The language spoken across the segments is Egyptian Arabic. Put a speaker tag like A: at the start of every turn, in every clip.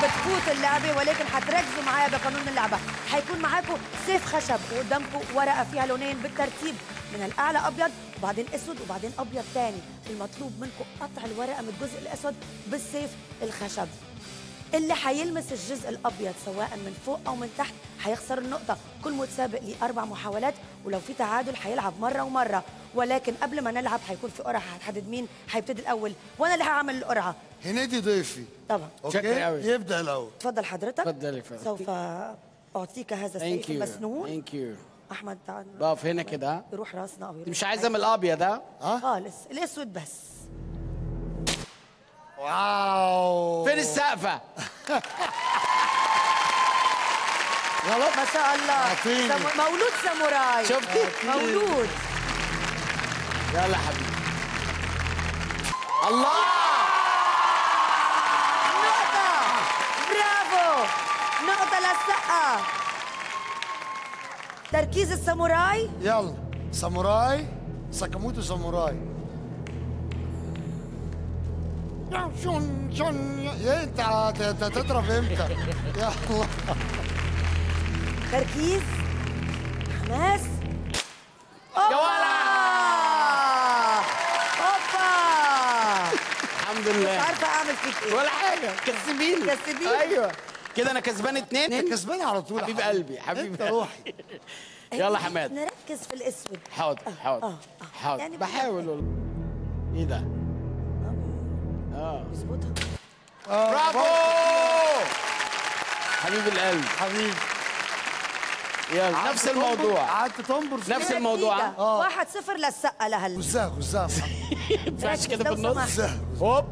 A: بتفوت اللعبه ولكن حتركزوا معايا بقانون اللعبه حيكون معاكم سيف خشب وقدامكم ورقه فيها لونين بالترتيب من الاعلى ابيض وبعدين اسود وبعدين ابيض تاني المطلوب منكم قطع الورقه من الجزء الاسود بالسيف الخشب اللي حيلمس الجزء الابيض سواء من فوق او من تحت حيخسر النقطه كل متسابق ليه اربع محاولات ولو في تعادل حيلعب مره ومره ولكن قبل ما نلعب حيكون في قرعه هتحدد مين حيبتدي الاول وانا اللي هعمل القرعه
B: هنيدي ضيفي
A: طبعا
C: شكرا أوي.
B: اوكي يبدا الاول
A: تفضل حضرتك
C: اتفضلي فندم.
A: سوف اعطيك هذا
C: ثانك
A: السيف
C: يو
A: المسنون
C: ثانك يو
A: احمد تعال
C: بقف هنا كده
A: يروح راسنا او يروح
C: مش عايزه من الابيض ها
A: خالص الاسود بس
B: واو
C: فين السقفه
B: غلط
A: ما شاء الله
B: أعطيني.
A: سمو... مولود ساموراي
C: شفتي
A: مولود
C: يلا حبيبي الله
A: نقطة برافو نقطة للسقا تركيز الساموراي
B: يلا ساموراي ساكاموتو ساموراي يا شون شون يا انت هت- هت- هتضرب امتى يا الله
A: تركيز حماس
C: يا ولد
A: اوبا
C: الحمد
A: مش
C: لله
A: عارفة اعمل فيك ايه
C: ولا حاجه كسبين
A: كسبين.
C: ايوه كده انا كسبان اتنين
B: كسبان على طول
C: حبيب
B: يا
C: قلبي حبيب
B: انت
C: قلبي
B: روحي
C: يلا حماد
A: نركز في الاسود
C: حاضر حاضر
A: آه، آه.
C: حاضر
A: يعني
C: بحاول والله ايه ده
A: اظبطها
C: برافو حبيب القلب
B: حبيبي
C: يلا
B: قعدت
C: نفس
B: تنبر-
C: الموضوع
B: قعدت تنبر في
C: نفس الموضوع ها؟
B: آه.
A: واحد صفر للسقا لهلا
B: غزاه غزاه
C: ما ينفعش كده في
A: لو
C: النص
A: سمحت.
B: غزاه
C: هوب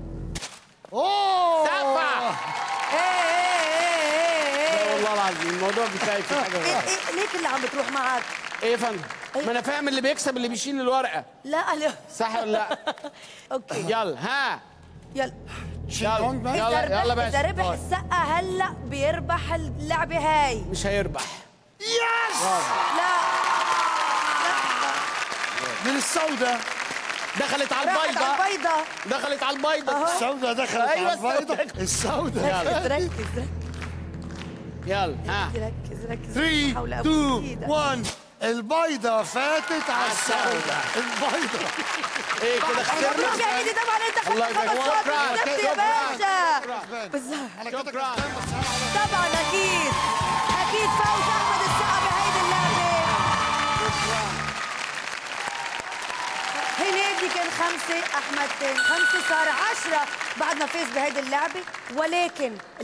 B: اوه
C: سقفة.
A: ايه ايه ايه
C: لا
A: ايه
C: والله العظيم الموضوع بتاعي في حاجه
A: ايه
C: غلط
A: ايه ليك اللي عم بتروح معك
C: ايه يا فندم ما انا فاهم اللي بيكسب اللي بيشيل الورقه
A: لا لا
C: صح ولا لا
A: اوكي
C: يلا ها
A: يلا
C: يلا
B: شيلونج بقى.
C: يلا
A: إذا
C: يلا
A: ربح- اذا
C: باشا
A: ربح السقا هلا بيربح اللعبه هاي
C: مش هيربح
B: يس
A: لا
B: من السوداء
C: دخلت على
A: راحت
C: البيضه
A: على البيضة
C: دخلت على البيضه
B: السوداء دخلت
C: أيوة،
B: على البيضة
C: السوداء.
B: السوداء
A: ركز ركز ركز
C: يلا ها
A: ركز ركز
B: 3
A: حول
B: 2
A: أبوك
B: 1 البيضة فاتت على السوداء البيضة
C: ايه كده
A: مبروك
C: خسرنا
A: يا ايدي طبعا انت
C: الله
A: خدت
C: يبارك
A: خمس
C: فيك.
A: نقط
C: شكراً،
A: كسبت يا
C: شكراً،
A: باشا بالظبط
B: على كده
C: شكراً.
B: كسبان بس أنا على-
A: طبعا اكيد اكيد فوز احمد السقا بهيدي اللعبه هنيدي كان خمسة أحمد كان خمسة صار عشرة بعد ما فاز بهيدي اللعبة ولكن